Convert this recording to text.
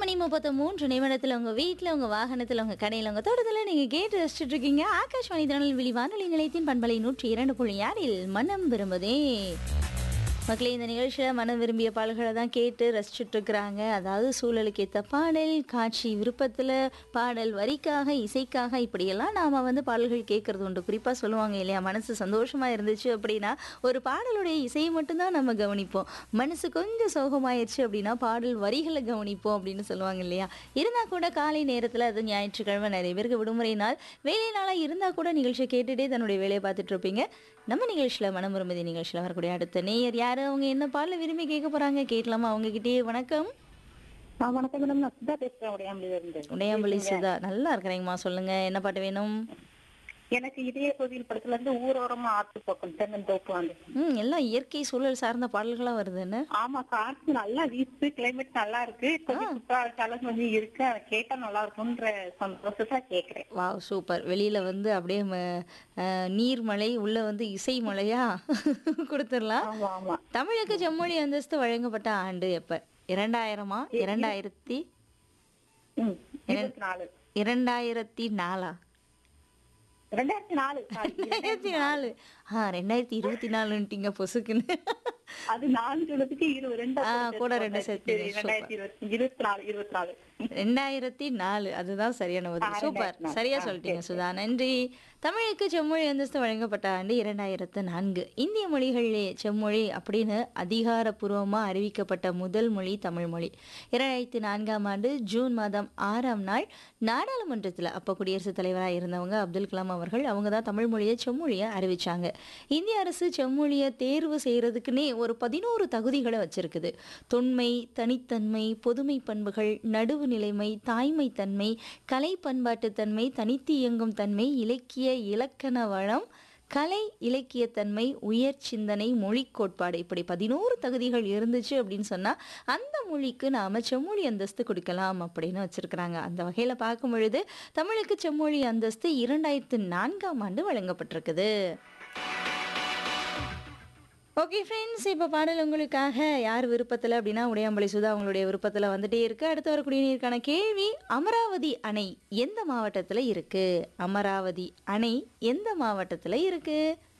மணி முப்பத்து மூன்று நிமிடத்தில் உங்கள் வீட்டில் உங்கள் வாகனத்தில் உங்கள் கடையில் உங்கள் தோட்டத்தில் நீங்கள் கேட்டு ரசிச்சுட்டு இருக்கீங்க ஆகாஷ்வாணி திருநெல்வேலி வானொலி நிலையத்தின் பண்பலை நூற்றி இரண்டு புள்ளி ஆறில் மனம் விரும்புதே மக்களே இந்த நிகழ்ச்சியில் மனம் விரும்பிய பாடல்களை தான் கேட்டு ரசிச்சுட்டு இருக்கிறாங்க அதாவது சூழலுக்கு ஏற்ற பாடல் காட்சி விருப்பத்தில் பாடல் வரிக்காக இசைக்காக இப்படியெல்லாம் நாம் வந்து பாடல்கள் கேட்கறது உண்டு குறிப்பாக சொல்லுவாங்க இல்லையா மனசு சந்தோஷமாக இருந்துச்சு அப்படின்னா ஒரு பாடலுடைய இசையை மட்டும்தான் நம்ம கவனிப்போம் மனசு கொஞ்சம் சோகமாயிருச்சு அப்படின்னா பாடல் வரிகளை கவனிப்போம் அப்படின்னு சொல்லுவாங்க இல்லையா இருந்தால் கூட காலை நேரத்தில் அது ஞாயிற்றுக்கிழமை நிறைய பேருக்கு விடுமுறை நாள் வேலை நாளாக இருந்தால் கூட நிகழ்ச்சியை கேட்டுட்டே தன்னுடைய வேலையை பார்த்துட்டு இருப்பீங்க நம்ம நிகழ்ச்சியில் மனம் விரும்புதி நிகழ்ச்சியில் வரக்கூடிய அடுத்த நேயர் யார் அவங்க என்ன பாடல விரும்பி கேட்க போகிறாங்க கேட்கலாமா அவங்ககிட்டயே வணக்கம் ஆ, வணக்கம் மேடம் நான் சுதா பேசுறேன் உடையாமலில இருந்து உடையாம்பள்ளி சுதா நல்லா இருக்கிறேங்கம்மா சொல்லுங்க என்ன பாட்டு வேணும் எனக்கு இதய கோவில் படத்துல இருந்து ஊரோரமா ஆத்து பக்கம் தென்னந்தோப்பு வந்து ம் எல்லாம் இயற்கை சூழல் சார்ந்த பாடல்களாக வருதுன்னு ஆமா காற்று நல்லா வீசுது கிளைமேட் நல்லா இருக்கு கொஞ்சம் குற்றாலம் கொஞ்சம் இருக்கு அதை கேட்டா நல்லா இருக்கும்ன்ற சந்தோஷத்தை கேக்குறேன் வாவ் சூப்பர் வெளியில வந்து அப்படியே ம- அஹ், நீர்மலை உள்ள வந்து இசை மலையா கொடுத்துடலாம் ஆமா ஆமா தமிழுக்கு செம்மொழி அந்தஸ்து வழங்கப்பட்ட ஆண்டு எப்ப இரண்டாயிரமா இரண்டாயிரத்தி ம், இருபத்தி நாலு இரண்டாயிரத்தி நாலா ரெண்டாயிரத்தி நாலு sorry. ரெண்டாயிரத்தி நாலு ஆ ரெண்டாயிரத்தி இருபத்தி நாலுன்ட்டீங்க பொசுக்குன்னு அது நாலு சொல்றதுக்கு இருபது ரெண்டு ஆ, கூட ரெண்டு சேர்த்து சரி, ரெண்டாயிரத்தி இருபத்தி இருபத்தி நாலு இருபத்தி நாலு ரெண்டாயிரத்தி நாலு அதுதான் சரியான பதில் சூப்பர் சரியா சொல்லிட்டீங்க சுதா நன்றி தமிழுக்கு செம்மொழி அந்தஸ்து வழங்கப்பட்ட ஆண்டு இரண்டாயிரத்து நான்கு இந்திய மொழிகளிலே செம்மொழி அப்படின்னு அதிகாரப்பூர்வமா அறிவிக்கப்பட்ட முதல் மொழி தமிழ் மொழி இரண்டாயிரத்தி நான்காம் ஆண்டு ஜூன் மாதம் ஆறாம் நாள் நாடாளுமன்றத்தில் அப்போ குடியரசுத் தலைவராக இருந்தவங்க அப்துல் கலாம் அவர்கள் அவங்க தான் தமிழ் மொழியை செம்மொழியை அறிவிச்சாங்க இந்திய அரசு செம்மொழியை தேர்வு செய்யறதுக்குன்னே ஒரு பதினோரு தகுதிகளை வச்சிருக்குது தொன்மை தனித்தன்மை பொதுமை பண்புகள் நடுவு நிலைமை தாய்மை தன்மை கலை பண்பாட்டுத்தன்மை தனித்து இயங்கும் தன்மை இலக்கிய இலக்கண வளம் கலை இலக்கியத்தன்மை உயர் சிந்தனை மொழி கோட்பாடு இப்படி பதினோரு தகுதிகள் இருந்துச்சு அப்படின்னு சொன்னால் அந்த மொழிக்கு நாம் செம்மொழி அந்தஸ்து கொடுக்கலாம் அப்படின்னு வச்சுருக்கிறாங்க அந்த வகையில் பார்க்கும் பொழுது தமிழுக்கு செம்மொழி அந்தஸ்து இரண்டாயிரத்து நான்காம் ஆண்டு வழங்கப்பட்டிருக்குது ஓகே ஃப்ரெண்ட்ஸ் இப்போ பாடல் உங்களுக்காக யார் விருப்பத்தில் அப்படின்னா உடையாம்பளி சுதா அவங்களுடைய விருப்பத்தில் வந்துட்டே இருக்கு அடுத்து வரக்கூடிய நீருக்கான கேள்வி அமராவதி அணை எந்த மாவட்டத்தில் இருக்கு அமராவதி அணை எந்த மாவட்டத்தில் இருக்கு